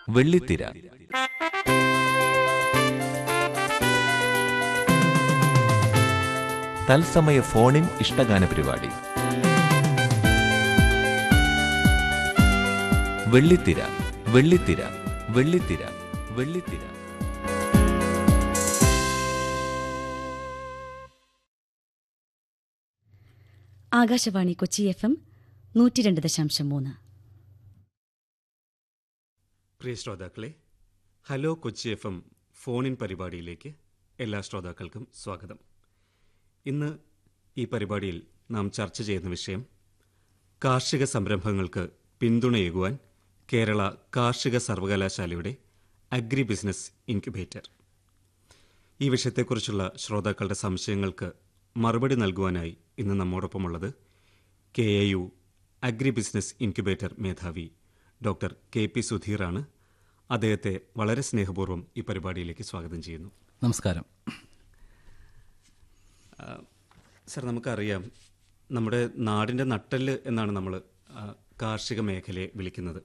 വെള്ളിത്തിര തത്സമയ ഫോണിൻ ഇഷ്ടഗാന പരിപാടി വെള്ളിത്തിര വെള്ളിത്തിര വെള്ളിത്തിര വെള്ളിത്തിര ആകാശവാണി കൊച്ചി എഫ് എം നൂറ്റി രണ്ട് ദശാംശം മൂന്ന് പ്രിയ ശ്രോതാക്കളെ hello Kochi F M phone in പരിപാടിയിലേക്ക് എല്ലാ ശ്രോതാക്കൾക്കും സ്വാഗതം ഇന്ന് ഈ പരിപാടിയിൽ നാം ചർച്ച ചെയ്യുന്ന വിഷയം കാർഷിക സംരംഭങ്ങൾക്ക് പിന്തുണയേകുവാൻ കേരള കാർഷിക സർവകലാശാലയുടെ അഗ്രി ബിസിനസ് ഇൻക്യുബേറ്റർ ഈ വിഷയത്തെക്കുറിച്ചുള്ള ശ്രോതാക്കളുടെ സംശയങ്ങൾക്ക് മറുപടി നൽകുവാനായി ഇന്ന് നമ്മോടൊപ്പമുള്ളത് K A U agri business incubator മേധാവി ഡോക്ടർ കെ പി സുധീറാണ് അദ്ദേഹത്തെ വളരെ സ്നേഹപൂർവ്വം ഈ പരിപാടിയിലേക്ക് സ്വാഗതം ചെയ്യുന്നു നമസ്കാരം സർ നമുക്കറിയാം നമ്മുടെ നാടിൻ്റെ നട്ടല് എന്നാണ് നമ്മൾ ആ, കാർഷിക മേഖലയെ വിളിക്കുന്നത്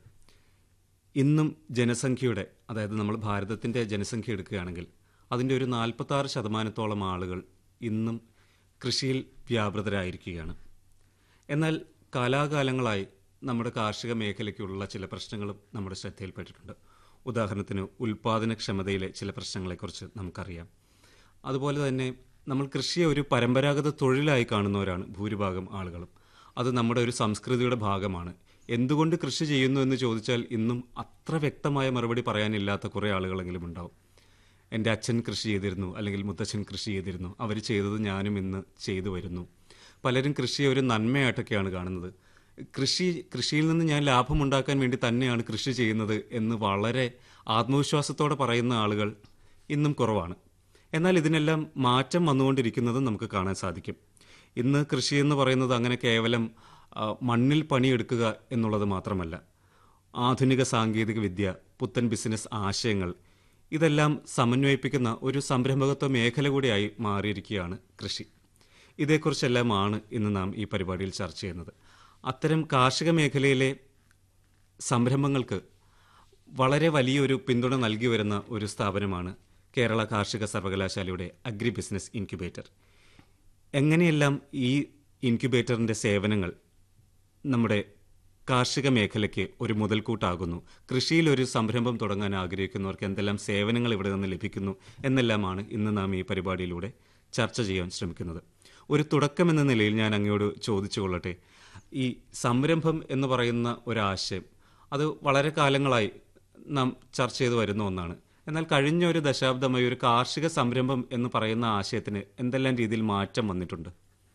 ഇന്നും ജനസംഖ്യയുടെ അതായത് നമ്മൾ ഭാരതത്തിൻ്റെ ജനസംഖ്യ എടുക്കുകയാണെങ്കിൽ അതിൻ്റെ ഒരു നാൽപ്പത്താറ് ശതമാനത്തോളം ആളുകൾ ഇന്നും കൃഷിയിൽ വ്യാപൃതരായിരിക്കുകയാണ് എന്നാൽ കാലാകാലങ്ങളായി നമ്മുടെ കാർഷിക മേഖലയ്ക്കുള്ള ചില പ്രശ്നങ്ങളും നമ്മുടെ ശ്രദ്ധയിൽപ്പെട്ടിട്ടുണ്ട് ഉദാഹരണത്തിന് ഉൽപാദനക്ഷമതയിലെ ചില പ്രശ്നങ്ങളെക്കുറിച്ച് നമുക്കറിയാം അതുപോലെ തന്നെ നമ്മൾ കൃഷിയെ ഒരു പരമ്പരാഗത തൊഴിലായി കാണുന്നവരാണ് ഭൂരിഭാഗം ആളുകളും അത് നമ്മുടെ ഒരു സംസ്കൃതിയുടെ ഭാഗമാണ് എന്തുകൊണ്ട് കൃഷി ചെയ്യുന്നു എന്ന് ചോദിച്ചാൽ ഇന്നും അത്ര വ്യക്തമായ മറുപടി പറയാനില്ലാത്ത കുറേ ആളുകളെങ്കിലും ഉണ്ടാവും എൻ്റെ അച്ഛൻ കൃഷി ചെയ്തിരുന്നു അല്ലെങ്കിൽ മുത്തച്ഛൻ കൃഷി ചെയ്തിരുന്നു അവർ ചെയ്തത് ഞാനും ഇന്ന് ചെയ്തു വരുന്നു പലരും കൃഷിയെ ഒരു നന്മയായിട്ടൊക്കെയാണ് കാണുന്നത് കൃഷി കൃഷിയിൽ നിന്ന് ഞാൻ ലാഭമുണ്ടാക്കാൻ വേണ്ടി തന്നെയാണ് കൃഷി ചെയ്യുന്നത് എന്ന് വളരെ ആത്മവിശ്വാസത്തോടെ പറയുന്ന ആളുകൾ ഇന്നും കുറവാണ് എന്നാൽ ഇതിനെല്ലാം മാറ്റം വന്നുകൊണ്ടിരിക്കുന്നതും നമുക്ക് കാണാൻ സാധിക്കും ഇന്ന് കൃഷി എന്ന് പറയുന്നത് അങ്ങനെ കേവലം ആ, മണ്ണിൽ പണിയെടുക്കുക എന്നുള്ളത് മാത്രമല്ല ആധുനിക സാങ്കേതിക വിദ്യ പുത്തൻ ബിസിനസ് ആശയങ്ങൾ ഇതെല്ലാം സമന്വയിപ്പിക്കുന്ന ഒരു സംരംഭകത്വ മേഖല കൂടിയായി മാറിയിരിക്കുകയാണ് കൃഷി ഇതേക്കുറിച്ചെല്ലാമാണ് ഇന്ന് നാം ഈ പരിപാടിയിൽ ചർച്ച ചെയ്യുന്നത് അത്തരം കാർഷിക മേഖലയിലെ സംരംഭങ്ങൾക്ക് വളരെ വലിയൊരു പിന്തുണ നൽകി വരുന്ന ഒരു സ്ഥാപനമാണ് കേരള കാർഷിക സർവകലാശാലയുടെ അഗ്രി ബിസിനസ് ഇൻക്യുബേറ്റർ എങ്ങനെയെല്ലാം ഈ ഇൻക്യുബേറ്ററിൻ്റെ സേവനങ്ങൾ നമ്മുടെ കാർഷിക മേഖലയ്ക്ക് ഒരു മുതൽക്കൂട്ടാകുന്നു കൃഷിയിൽ ഒരു സംരംഭം തുടങ്ങാൻ ആഗ്രഹിക്കുന്നവർക്ക് എന്തെല്ലാം സേവനങ്ങൾ ഇവിടെ നിന്ന് ലഭിക്കുന്നു എന്നെല്ലാമാണ് ഇന്ന് നാം ഈ പരിപാടിയിലൂടെ ചർച്ച ചെയ്യാൻ ശ്രമിക്കുന്നത് ഒരു തുടക്കം എന്ന നിലയിൽ ഞാൻ അങ്ങയോട് ചോദിച്ചു കൊള്ളട്ടെ ഈ സംരംഭം എന്ന് പറയുന്ന ഒരാശയം അത് വളരെ കാലങ്ങളായി നാം ചർച്ച ചെയ്തു വരുന്ന ഒന്നാണ് എന്നാൽ കഴിഞ്ഞ ഒരു ദശാബ്ദമായി ഒരു കാർഷിക സംരംഭം എന്ന് പറയുന്ന ആശയത്തിന് എന്തെല്ലാം രീതിയിൽ മാറ്റം വന്നിട്ടുണ്ട്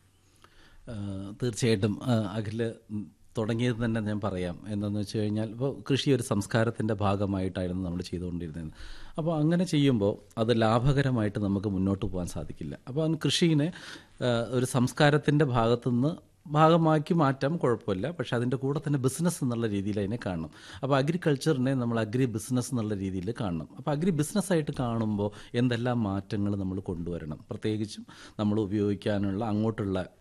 ആ, തീർച്ചയായിട്ടും ആ, അഖില് ഉം, തുടങ്ങിയത് തന്നെ ഞാൻ പറയാം എന്താണെന്ന് വെച്ച് കഴിഞ്ഞാൽ ഇപ്പോൾ കൃഷി ഒരു സംസ്കാരത്തിൻ്റെ ഭാഗമായിട്ടായിരുന്നു നമ്മൾ ചെയ്തുകൊണ്ടിരുന്നത് അപ്പോൾ അങ്ങനെ ചെയ്യുമ്പോൾ അത് ലാഭകരമായിട്ട് നമുക്ക് മുന്നോട്ട് പോകാൻ സാധിക്കില്ല അപ്പോൾ ആ കൃഷിനെ ആ, ഒരു സംസ്കാരത്തിൻ്റെ ഭാഗത്തുനിന്ന് ഭാഗമാക്കി മാറ്റാം കുഴപ്പമില്ല പക്ഷേ അതിൻ്റെ കൂടെ തന്നെ ബിസിനസ് എന്നുള്ള രീതിയിൽ അതിനെ കാണണം അപ്പോൾ അഗ്രികൾച്ചറിനെ നമ്മൾ അഗ്രി ബിസിനസ് എന്നുള്ള രീതിയിൽ കാണണം അപ്പോൾ അഗ്രി ബിസിനസ് ആയിട്ട് കാണുമ്പോൾ എന്തെല്ലാം മാറ്റങ്ങൾ നമ്മൾ കൊണ്ടുവരണം പ്രത്യേകിച്ചും നമ്മൾ ഉപയോഗിക്കാനുള്ള അങ്ങോട്ടുള്ള